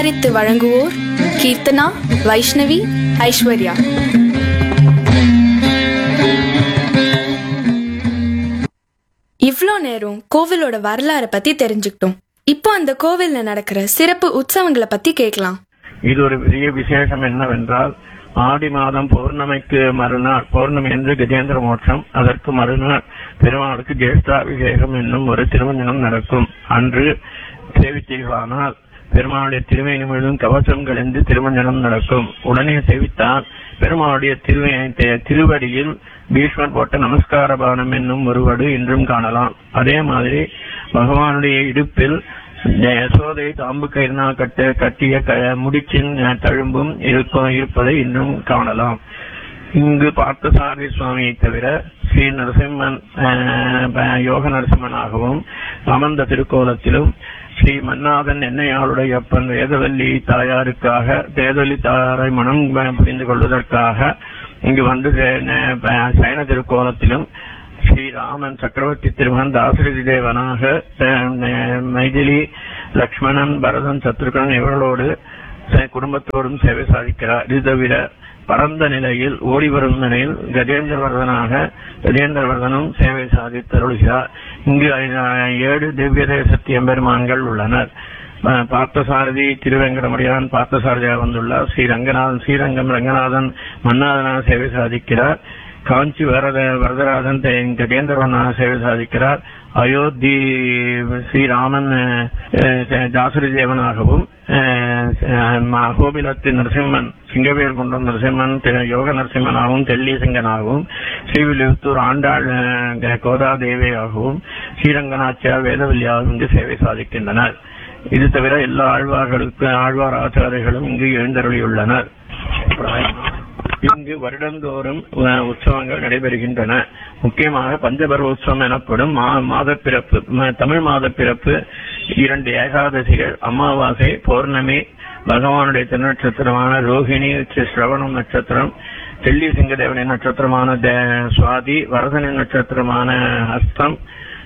தயாரித்து வழங்குவோர் கீர்த்தனா வைஷ்ணவி ஐஸ்வர்யா இவ்வளோ நேரம் கோவிலோட வரலாறை பத்தி தெரிஞ்சுக்கிட்டோம் இப்போ அந்த கோவில்ல நடக்கிற சிறப்பு உற்சவங்களை பத்தி கேட்கலாம் இது ஒரு பெரிய விசேஷம் என்னவென்றால் ஆடி மாதம் பௌர்ணமிக்கு மறுநாள் பௌர்ணமி என்று கஜேந்திர மோட்சம் அதற்கு மறுநாள் பெருமாளுக்கு ஜேஷ்டாபிஷேகம் என்னும் ஒரு திருமணம் நடக்கும் அன்று சேவித்தீர்களானால் பெருமாளுடைய திருமேனி முழுவதும் கவசம் கழிந்து திருமஞ்சனம் நடக்கும் உடனே சேவித்தால் பெருமாளுடைய திருவே தி- திருவடியில் பீஷ்மர் போட்ட நமஸ்கார பானம் என்னும் ஒரு வடு இன்றும் காணலாம் அதே மாதிரி பகவானுடைய இடுப்பில் யசோதை தாம்பு கயிறினால் கட்ட கட்டிய க- முடிச்சின் அஹ், தழும்பும் இருக்கும் இருப்பதை இன்னும் காணலாம் இங்கு பார்த்தசாரதி சுவாமியை தவிர ஸ்ரீ நரசிம்மன் அஹ், ப- யோக நரசிம்மனாகவும் அமர்ந்த திருக்கோலத்திலும் ஸ்ரீ மன்னாதன் என்னையாளுடைய அப்பன் வேதவல்லி தாயாருக்காக வேதவல்லி தாயாரை மனம் ப- புரிந்து கொள்வதற்காக இங்கு வந்து சே- ந- ப- சயன திருக்கோலத்திலும் ஸ்ரீராமன் சக்கரவர்த்தி திருமகன் தாசரதி தேவனாக அஹ், ந- மைதிலி லக்ஷ்மணன் பரதன் சத்ருகன் இவர்களோடு தன் குடும்பத்தோடும் சேவை சாதிக்கிறார் இது தவிர பரந்த நிலையில் ஓடி வரும் நிலையில் கஜேந்திரவர்தனாக கஜேந்திரவர்தனும் சேவை சாதித்தருள்கிறார் இங்கு அஹ், ஏழு திவ்ய தேசத்து எம்பெருமான்கள் உள்ளனர் அஹ், பார்த்தசாரதி திருவேங்கடமுடியான் பார்த்தசாரதியாக வந்துள்ளார் ஸ்ரீ ரங்கநாதன் ஸ்ரீரங்கம் ரங்கநாதன் மன்னாதனாக சேவை சாதிக்கிறார் காஞ்சி வரத வரதராஜன் தெ- கஜேந்திரவனாக சேவை சாதிக்கிறார் அயோத்தி ஸ்ரீராமன் அஹ், அஹ், தாசரி தேவனாகவும் அஹ், அஹ், ம- கோபிலத்து நரசிம்மன் சிங்கவேல் கொண்ட நரசிம்மன் திரு- யோக நரசிம்மனாகவும் தெள்ளி சிங்கனாகவும் ஸ்ரீவில்லிபுத்தூர் ஆண்டாள் அஹ், கோதா தேவியாகவும் ஸ்ரீரங்கநாச்சியார் வேதவல்லியாகவும் இங்கு சேவை சாதிக்கின்றனர் இது தவிர எல்லா ஆழ்வார்களுக்கு ஆழ்வார் ஆச்சாரியர்களும் இங்கு எழுந்தருளியுள்ளனர் இங்கு வருடந்தோறும் அஹ், உற்சவங்கள் நடைபெறுகின்றன முக்கியமாக பஞ்சபர்வ உற்சவம் எனப்படும் மா- மாதப்பிறப்பு ம- தமிழ் மாதப்பிறப்பு இரண்டு ஏகாதசிகள் அமாவாசை பௌர்ணமி பகவானுடைய திருநட்சத்திரமான ரோஹிணி சி- சிரவணம் நட்சத்திரம் தெள்ளி சிங்கதேவனின் நட்சத்திரமான தே- சுவாதி வரதனின் நட்சத்திரமான ஹஸ்தம்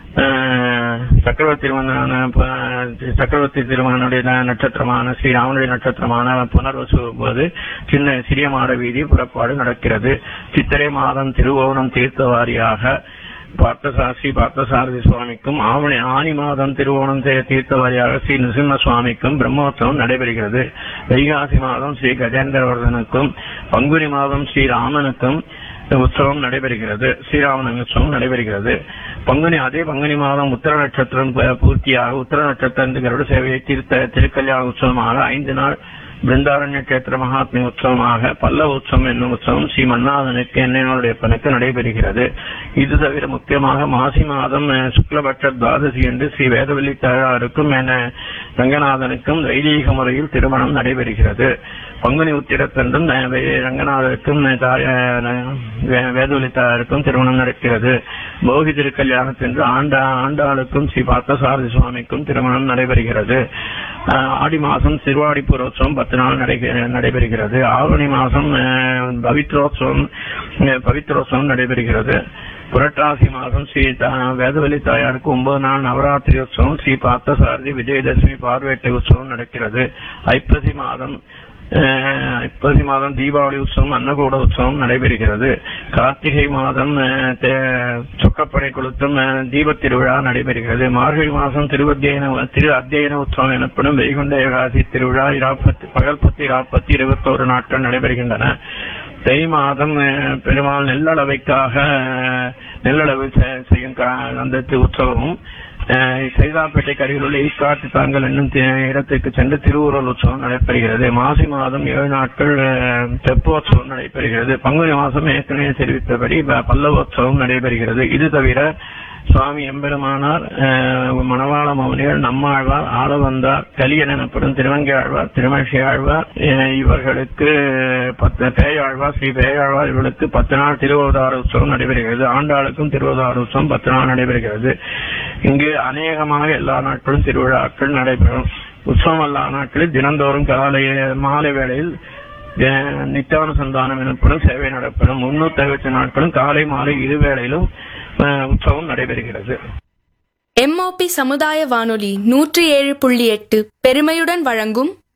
அஹ், சக்கரவர்த்தி திருமணமான ப- சக்கரவர்த்தி திருமகனுடைய ந- நட்சத்திரமான ஸ்ரீராமனுடைய நட்சத்திரமான புனர்வசு போது சின்ன சிறிய மாட வீதி புறப்பாடு நடக்கிறது சித்திரை மாதம் திருவோணம் தீர்த்தவாரியாக பார்த்தசாஸ்தி பார்த்தசாரதி சுவாமிக்கும் ஆவணி ஆனி மாதம் திருவோணம் தீ- தீர்த்தவாரியாக ஸ்ரீ நரசிம்ம சுவாமிக்கும் பிரம்மோற்சவம் நடைபெறுகிறது வைகாசி மாதம் ஸ்ரீ கஜேந்திரவர்தனுக்கும் பங்குனி மாதம் ஸ்ரீ ராமனுக்கும் உற்சவம் நடைபெறுகிறது ஸ்ரீராமன் உற்சவம் நடைபெறுகிறது பங்குனி அதே பங்குனி மாதம் உத்தர நட்சத்திரம் ப- பூர்த்தியாக உத்தர நட்சத்திரம் கருட சேவையை தீர்த்த திருக்கல்யாண உற்சவமாக ஐந்து நாள் பிருந்தாரண்ய கேத்திர மகாத்மி உற்சவமாக பல்லவ உற்சவம் என்னும் உற்சவம் ஸ்ரீ மன்னாதனுக்கு என்னையோடைய பனுக்கு நடைபெறுகிறது இது தவிர முக்கியமாக மாசி மாதம் அஹ், சுக்லபட்ச துவாதசி என்று ஸ்ரீ வேதவல்லி தாயாருக்கும் என ரங்கநாதனுக்கும் வைதீக முறையில் திருமணம் நடைபெறுகிறது பங்குனி உத்திரத்தன்றும் அஹ், வே- ரங்கநாதருக்கும் அஹ், தாய்- அஹ், வே- வேதவல்லி தாயாருக்கும் திருமணம் நடக்கிறது போகி திருக்கல்யாணத்தன்று ஆண்டா ஆண்டாளுக்கும் ஸ்ரீ பார்த்தசாரதி சுவாமிக்கும் திருமணம் நடைபெறுகிறது அஹ், ஆடி மாதம் சிறுவாடி பூரோத்சவம் பத்து நாள் நடை- நடைபெறுகிறது ஆவணி மாதம் அஹ், பவித்ரோத்சவம் அஹ், பவித்ரோத்சவம் நடைபெறுகிறது புரட்டாசி மாதம் ஸ்ரீ தா- வேதவல்லி தாயாருக்கு ஒன்பது நாள் நவராத்திரி உற்சவம் ஸ்ரீ பார்த்தசாரதி விஜயதசமி பார்வேட்டை உற்சவம் நடக்கிறது ஐப்பசி மாதம் அஹ், ஐப்பசி மாதம் தீபாவளி உற்சவம் அன்னகூட உற்சவம் நடைபெறுகிறது கார்த்திகை மாதம் அஹ், தே- சொக்கப்படை கொளுத்தும் அஹ், தீபத் திருவிழா நடைபெறுகிறது மார்கழி மாதம் திருவத்தியன திரு அத்தியன உற்சவம் எனப்படும் வைகுண்ட ஏகாதி திருவிழா இராப்பத்தி பகல் பத்து இராப்பத்தி இருபத்தோரு நாட்கள் நடைபெறுகின்றன தை மாதம் அஹ், பெருமாள் நெல்லளவைக்காக அஹ், நெல்லளவு செ- செய்யும் கா- அந்த தி- உற்சவமும் அஹ், சைதாப்பேட்டைக்கு அருகில் உள்ள ஈக்காட்டு தாங்கல் என்னும் தி- இடத்துக்கு சென்று திருவுருள் உற்சவம் நடைபெறுகிறது மாசி மாதம் ஏழு நாட்கள் அஹ், தெப்போற்சவம் நடைபெறுகிறது பங்குனி மாதம் ஏற்கனவே தெரிவித்தபடி ப- பல்லவோற்சவம் நடைபெறுகிறது இது தவிர சுவாமி எம்பெருமானார் அஹ், மணவாள மௌனிகள் நம்மாழ்வார் ஆளவந்தார் கலியன் எனப்படும் திருவங்கை ஆழ்வார் திருமழிசை ஆழ்வார் அஹ், இவர்களுக்கு பத்து பேயாழ்வார் ஸ்ரீ பேயாழ்வார் இவர்களுக்கு பத்து நாள் திருவதார உற்சவம் நடைபெறுகிறது ஆண்டாளுக்கும் திருவதார உற்சவம் பத்து நாள் நடைபெறுகிறது இங்கு அநேகமாக எல்லா நாட்களும் திருவிழாக்கள் நடைபெறும் உற்சவம் எல்லா நாட்களில் தினந்தோறும் காலை மாலை வேளையில் அஹ், நித்தியானுசந்தானம் எனப்படும் சேவை நடைபெறும் முன்னூத்தி அறுபத்தி நாட்களும் காலை மாலை இரு வேளையிலும் அஹ், உற்சவம் நடைபெறுகிறது எம்ஓபி சமுதாய வானொலி நூற்றி ஏழு புள்ளி எட்டு பெருமையுடன் வழங்கும்